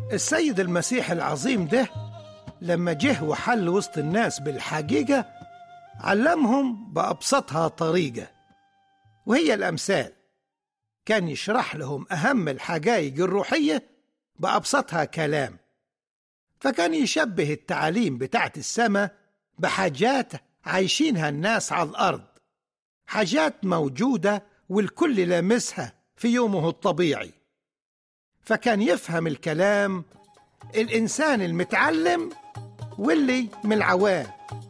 السيد المسيح العظيم ده لما جه وحل وسط الناس بالحقيقة علمهم بأبسطها طريقة وهي الأمثال كان يشرح لهم أهم الحقائق الروحية بأبسطها كلام فكان يشبه التعاليم بتاعت السماء بحاجات عايشينها الناس على الأرض حاجات موجودة والكل لامسها في يومه الطبيعي فكان يفهم الكلام الإنسان المتعلم واللي من العوام